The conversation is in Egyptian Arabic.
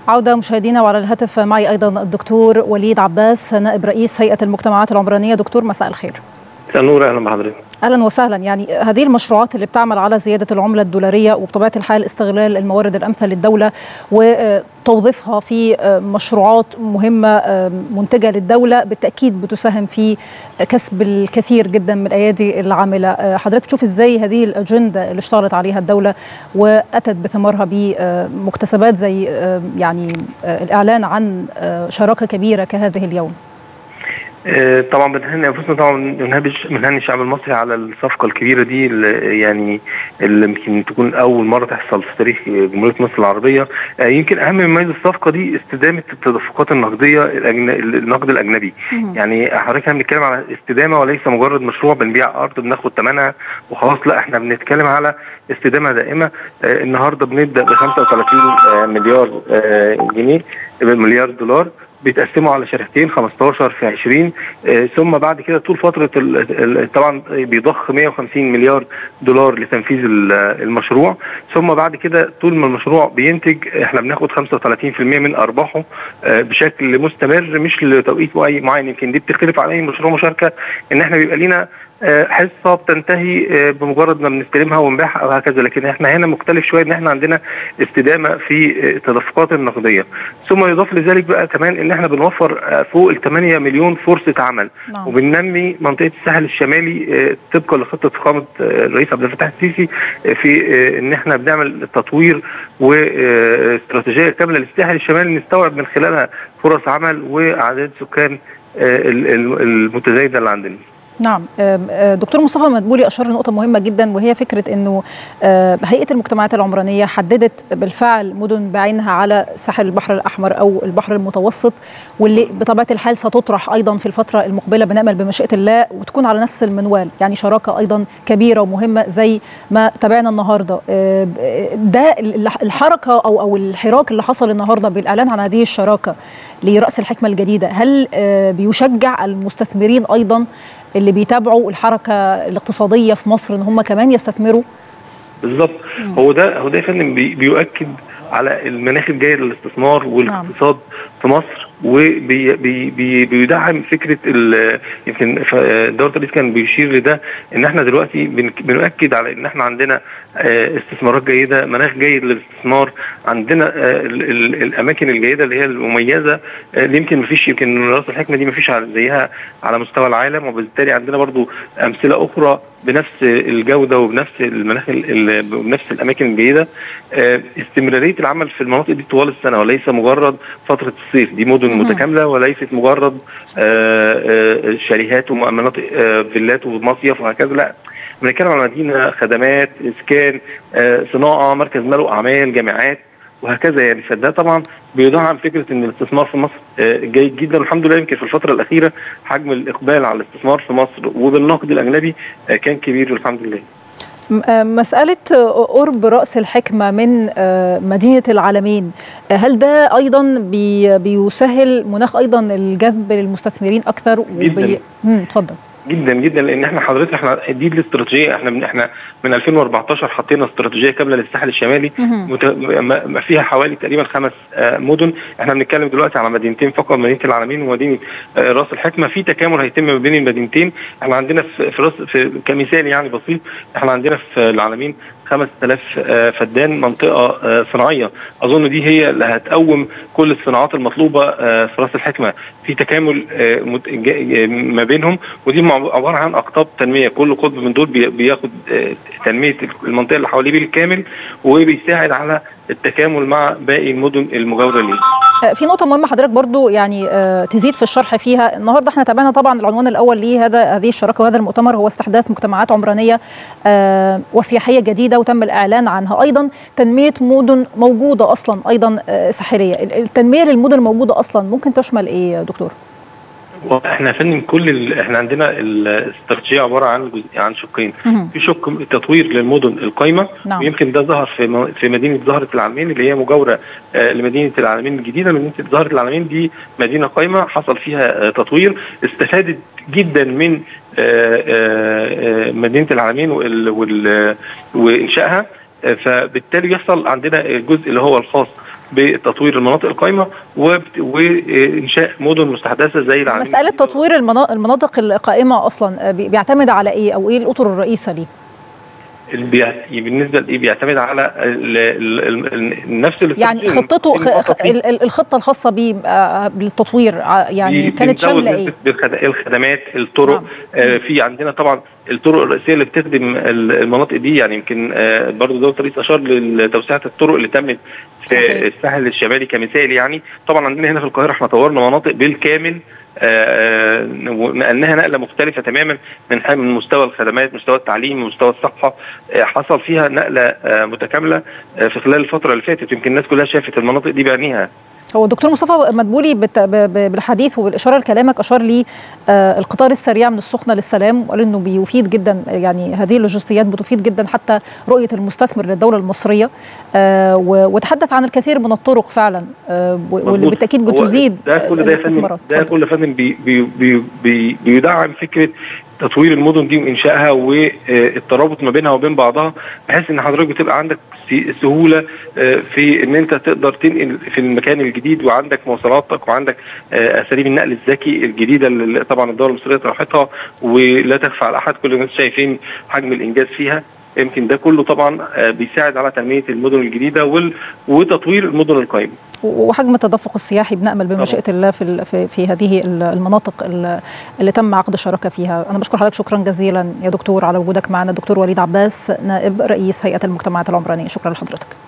عودة مشاهدينا وعلى الهاتف معي أيضا الدكتور وليد عباس نائب رئيس هيئة المجتمعات العمرانية دكتور مساء الخير نور اهلا بحضرتك اهلا وسهلا يعني هذه المشروعات اللي بتعمل على زياده العمله الدولاريه وبطبيعه الحال استغلال الموارد الامثل للدوله وتوظيفها في مشروعات مهمه منتجه للدوله بالتاكيد بتساهم في كسب الكثير جدا من الايادي العامله حضرتك تشوف ازاي هذه الاجنده اللي اشتغلت عليها الدوله واتت بثمارها بمكتسبات زي يعني الاعلان عن شراكه كبيره كهذه اليوم طبعا بنهني انفسنا طبعا بنهني الشعب المصري على الصفقه الكبيره دي اللي يعني اللي يمكن تكون اول مره تحصل في تاريخ جمهوريه مصر العربيه يمكن اهم من ميزه الصفقه دي استدامه التدفقات النقديه النقد الاجنبي يعني حضرتك احنا بنتكلم على استدامه وليس مجرد مشروع بنبيع ارض بناخد ثمنها وخلاص لا احنا بنتكلم على استدامه دائمه النهارده بنبدا ب 35 مليار جنيه مليار دولار بيتقسموا على شركتين 15 في 20 آه ثم بعد كده طول فتره طبعا بيضخ 150 مليار دولار لتنفيذ المشروع ثم بعد كده طول ما المشروع بينتج احنا بناخد 35% من ارباحه آه بشكل مستمر مش لتوقيت معين يمكن دي بتختلف عن اي مشروع مشاركه ان احنا بيبقى لينا حصه بتنتهي بمجرد ما بنستلمها ونبيعها وهكذا لكن احنا هنا مختلف شويه ان احنا عندنا استدامه في التدفقات النقديه ثم يضاف لذلك بقى كمان ان احنا بنوفر فوق ال 8 مليون فرصه عمل نعم. وبننمي منطقه الساحل الشمالي طبقا لخطه فخامه الرئيس عبد الفتاح السيسي في ان احنا بنعمل تطوير واستراتيجيه كامله للساحل الشمالي نستوعب من خلالها فرص عمل واعداد سكان المتزايده اللي عندنا نعم دكتور مصطفى مدبولي اشار لنقطه مهمه جدا وهي فكره انه هيئه المجتمعات العمرانيه حددت بالفعل مدن بعينها على ساحل البحر الاحمر او البحر المتوسط واللي بطبيعه الحال ستطرح ايضا في الفتره المقبله بنامل بمشيئه الله وتكون على نفس المنوال يعني شراكه ايضا كبيره ومهمه زي ما تابعنا النهارده ده الحركه او او الحراك اللي حصل النهارده بالاعلان عن هذه الشراكه لراس الحكمه الجديده هل بيشجع المستثمرين ايضا اللي بيتابعوا الحركه الاقتصاديه في مصر ان هم كمان يستثمروا بالظبط هو ده هو ده يا فندم بيؤكد على المناخ الجيد للاستثمار والاقتصاد نعم. في مصر وبيدعم فكره يمكن دوله الرئيس كان بيشير لده ان احنا دلوقتي بنؤكد على ان احنا عندنا استثمارات جيده مناخ جيد للاستثمار عندنا الاماكن الجيده اللي هي المميزه اللي يمكن ما فيش يمكن راس الحكمه دي ما فيش زيها على مستوى العالم وبالتالي عندنا برضو امثله اخرى بنفس الجوده وبنفس المناخ وبنفس الاماكن الجيده استمراريه العمل في المناطق دي طوال السنه وليس مجرد فتره الصيف دي مدن متكامله وليست مجرد شاليهات ومناطق فيلات ومصيف وهكذا لا بنتكلم على مدينه خدمات اسكان صناعه مركز مال واعمال جامعات وهكذا يعني فده طبعا بيدعم فكره ان الاستثمار في مصر جيد جدا والحمد لله يمكن في الفتره الاخيره حجم الاقبال على الاستثمار في مصر وبالنقد الاجنبي كان كبير والحمد لله. مسألة قرب رأس الحكمة من مدينة العالمين هل ده أيضا بي بيسهل مناخ أيضا الجذب للمستثمرين أكثر؟ جدا اتفضل جدا جدا لان احنا حضرتك احنا دي الاستراتيجيه احنا من احنا من 2014 حطينا استراتيجيه كامله للساحل الشمالي مت... فيها حوالي تقريبا خمس مدن احنا بنتكلم دلوقتي على مدينتين فقط مدينه العالمين ومدينه راس الحكمه في تكامل هيتم ما بين المدينتين احنا عندنا في, في راس في كمثال يعني بسيط احنا عندنا في العالمين 5000 فدان منطقه صناعيه اظن دي هي اللي هتقوم كل الصناعات المطلوبه في راس الحكمه في تكامل ما بينهم ودي عباره عن اقطاب تنميه كل قطب من دول بياخد تنميه المنطقه اللي حواليه بالكامل وبيساعد على التكامل مع باقي المدن المجاوره ليه. في نقطة مهمة حضرتك برضو يعني تزيد في الشرح فيها، النهارده احنا تابعنا طبعا العنوان الأول لهذا هذه الشراكة وهذا المؤتمر هو استحداث مجتمعات عمرانية وسياحية جديدة وتم الإعلان عنها، أيضا تنمية مدن موجودة أصلا أيضا ساحلية، التنمية للمدن الموجودة أصلا ممكن تشمل إيه يا دكتور؟ احنا فندم كل ال... احنا عندنا الاستراتيجيه عباره عن جزء عن شقين في شق تطوير للمدن القايمه نعم. ويمكن ده ظهر في م... في مدينه زهره العالمين اللي هي مجاوره آه لمدينه العالمين الجديده مدينه زهره العالمين دي مدينه قايمه حصل فيها آه تطوير استفادت جدا من آه مدينه العالمين وال... وانشائها فبالتالي يحصل عندنا الجزء اللي هو الخاص بتطوير المناطق القائمه وانشاء مدن مستحدثه زي العالمين مساله تطوير المناطق القائمه اصلا بيعتمد على ايه او ايه الاطر الرئيسه ليه؟ بالنسبه لايه بيعتمد على ال ال ال نفس يعني خطته الخطه الخاصه بيه بالتطوير يعني كانت شامله ايه؟ الخدمات الطرق نعم. آه في عندنا طبعا الطرق الرئيسيه اللي بتخدم المناطق دي يعني يمكن آه برضه دوله الرئيس اشار لتوسعه الطرق اللي تمت في الساحل الشمالي كمثال يعني طبعا عندنا هنا في القاهره احنا طورنا مناطق بالكامل نقلناها نقله مختلفه تماما من من مستوى الخدمات مستوى التعليم مستوى الصحه حصل فيها نقله متكامله في خلال الفتره اللي فاتت يمكن الناس كلها شافت المناطق دي بعينيها هو الدكتور مصطفى مدبولي بالحديث وبالاشاره لكلامك اشار لي القطار السريع من السخنه للسلام وقال انه بيفيد جدا يعني هذه اللوجستيات بتفيد جدا حتى رؤيه المستثمر للدوله المصريه وتحدث عن الكثير من الطرق فعلا واللي بالتاكيد بتزيد ده كل ده الاستثمارات ده كل فندم بي بي بي بي بيدعم فكره تطوير المدن دي وانشائها والترابط ما بينها وبين بعضها بحيث ان حضرتك بتبقى عندك سهوله في ان انت تقدر تنقل في المكان الجديد وعندك مواصلاتك وعندك اساليب النقل الذكي الجديده اللي طبعا الدوله المصريه طرحتها ولا تخفى على احد كل الناس شايفين حجم الانجاز فيها يمكن ده كله طبعا بيساعد على تنميه المدن الجديده وتطوير المدن القائمه. وحجم التدفق السياحي بنامل بمشيئه الله في في, في هذه المناطق اللي تم عقد شراكه فيها، انا بشكر حضرتك شكرا جزيلا يا دكتور على وجودك معنا، الدكتور وليد عباس نائب رئيس هيئه المجتمعات العمرانيه، شكرا لحضرتك.